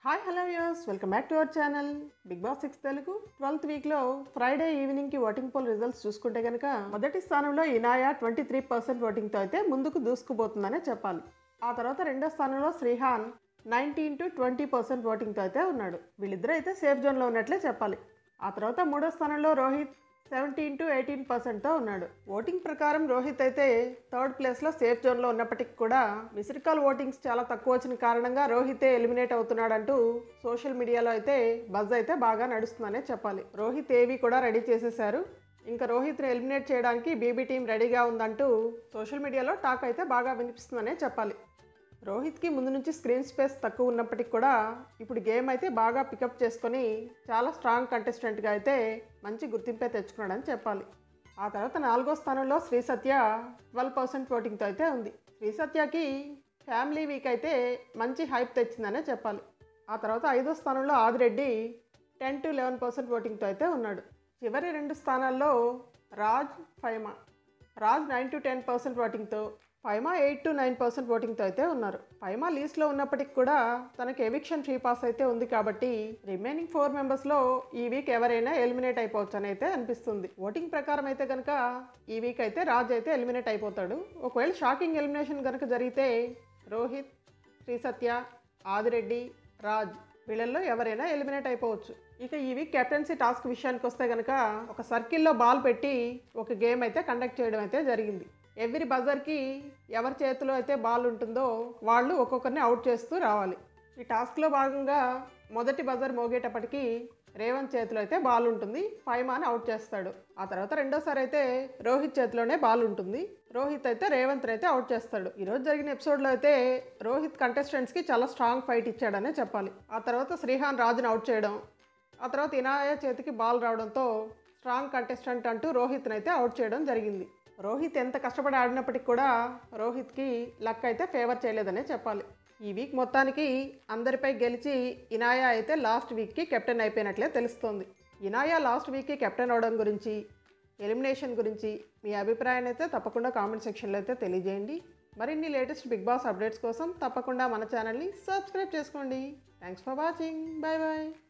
hi hello views welcome back to our channel Bigg Boss six Telugu twelfth వీక్లో Friday ఈవినింగ్కి voting poll results చూసుకుంటే కనుక మొదటి స్థానంలో ఇనాయా ట్వంటీ త్రీ పర్సెంట్ ఓటింగ్తో అయితే ముందుకు దూసుకుపోతుందనే చెప్పాలి ఆ తర్వాత రెండో స్థానంలో Shrihan nineteen to twenty percent ఓటింగ్తో అయితే ఉన్నాడు వీళ్ళిద్దరూ అయితే సేఫ్ జోన్లో ఉన్నట్లే చెప్పాలి ఆ తర్వాత మూడో స్థానంలో రోహిత్ సెవెంటీన్ టు ఎయిటీన్ పర్సెంట్తో ఉన్నాడు ఓటింగ్ ప్రకారం రోహిత్ అయితే థర్డ్ ప్లేస్లో సేఫ్ జోన్లో ఉన్నప్పటికీ కూడా మిస్డ్ కాల్ ఓటింగ్స్ చాలా తక్కువ వచ్చిన కారణంగా రోహితే ఎలిమినేట్ అవుతున్నాడంటూ సోషల్ మీడియాలో అయితే బజ్ అయితే బాగా నడుస్తుందనే చెప్పాలి రోహిత్ ఏవి కూడా రెడీ చేసేశారు ఇంకా రోహిత్ని ఎలిమినేట్ చేయడానికి బీబీ టీం రెడీగా ఉందంటూ సోషల్ మీడియాలో టాక్ అయితే బాగా వినిపిస్తుందనే చెప్పాలి రోహిత్కి ముందు నుంచి స్క్రీన్ స్పేస్ తక్కువ ఉన్నప్పటికీ కూడా ఇప్పుడు గేమ్ అయితే బాగా పికప్ చేసుకొని చాలా స్ట్రాంగ్ కంటెస్టెంట్గా అయితే మంచి గుర్తింపే తెచ్చుకున్నాడని చెప్పాలి ఆ తర్వాత నాలుగో స్థానంలో శ్రీ సత్య ట్వెల్వ్ పర్సెంట్ ఓటింగ్తో అయితే ఉంది శ్రీ సత్యకి ఫ్యామిలీ వీక్ అయితే మంచి హైప్ తెచ్చిందనే చెప్పాలి ఆ తర్వాత ఐదో స్థానంలో Adireddy ten to eleven percent ఓటింగ్తో అయితే ఉన్నాడు చివరి రెండు స్థానాల్లో Raj Faima Raj nine to ten percent ఓటింగ్తో Faima eight to nine percent ఓటింగ్తో అయితే ఉన్నారు ఫైమా లీస్ట్లో ఉన్నప్పటికి కూడా తనకి ఎవిక్షన్ ఫ్రీ పాస్ అయితే ఉంది కాబట్టి రిమైనింగ్ ఫోర్ మెంబర్స్లో ఈ వీక్ ఎవరైనా ఎలిమినేట్ అయిపోవచ్చు అని అయితే అనిపిస్తుంది ఓటింగ్ ప్రకారం అయితే కనుక ఈ వీక్ అయితే రాజ్ అయితే ఎలిమినేట్ అయిపోతాడు ఒకవేళ షాకింగ్ ఎలిమినేషన్ కనుక జరిగితే రోహిత్ శ్రీ సత్య ఆదిరెడ్డి రాజ్ వీళ్ళల్లో ఎవరైనా ఎలిమినేట్ అయిపోవచ్చు ఇక ఈ వీక్ కెప్టెన్సీ టాస్క్ విషయానికి వస్తే కనుక ఒక సర్కిల్లో బాల్ పెట్టి ఒక గేమ్ అయితే కండక్ట్ చేయడం అయితే జరిగింది ఎవ్రీ బజర్కి ఎవరి చేతిలో అయితే బాల్ ఉంటుందో వాళ్ళు ఒక్కొక్కరిని అవుట్ చేస్తూ రావాలి ఈ టాస్క్లో భాగంగా మొదటి బజర్ మోగేటప్పటికి రేవంత్ చేతిలో అయితే బాల్ ఉంటుంది ఫైమాని అవుట్ చేస్తాడు ఆ తర్వాత రెండోసారి అయితే రోహిత్ చేతిలోనే బాల్ ఉంటుంది రోహిత్ అయితే రేవంత్ అయితే అవుట్ చేస్తాడు ఈరోజు జరిగిన ఎపిసోడ్లో అయితే రోహిత్ కంటెస్టెంట్స్కి చాలా స్ట్రాంగ్ ఫైట్ ఇచ్చాడనే చెప్పాలి ఆ తర్వాత శ్రీహాన్ రాజుని అవుట్ చేయడం ఆ తర్వాత ఇనాయ చేతికి బాల్ రావడంతో స్ట్రాంగ్ కంటెస్టెంట్ అంటూ రోహిత్ని అయితే అవుట్ చేయడం జరిగింది రోహిత్ ఎంత కష్టపడి ఆడినప్పటికి కూడా రోహిత్కి లక్ అయితే ఫేవర్ చేయలేదనే చెప్పాలి ఈ వీక్ మొత్తానికి అందరిపై గెలిచి ఇనాయా అయితే లాస్ట్ వీక్కి కెప్టెన్ అయిపోయినట్లే తెలుస్తోంది ఇనాయా లాస్ట్ వీక్కి కెప్టెన్ అవడం గురించి ఎలిమినేషన్ గురించి మీ అభిప్రాయాన్ని అయితే తప్పకుండా కామెంట్ సెక్షన్లో అయితే తెలియజేయండి మరిన్ని లేటెస్ట్ బిగ్ బాస్ అప్డేట్స్ కోసం తప్పకుండా మన ఛానల్ని సబ్స్క్రైబ్ చేసుకోండి thanks for watching bye bye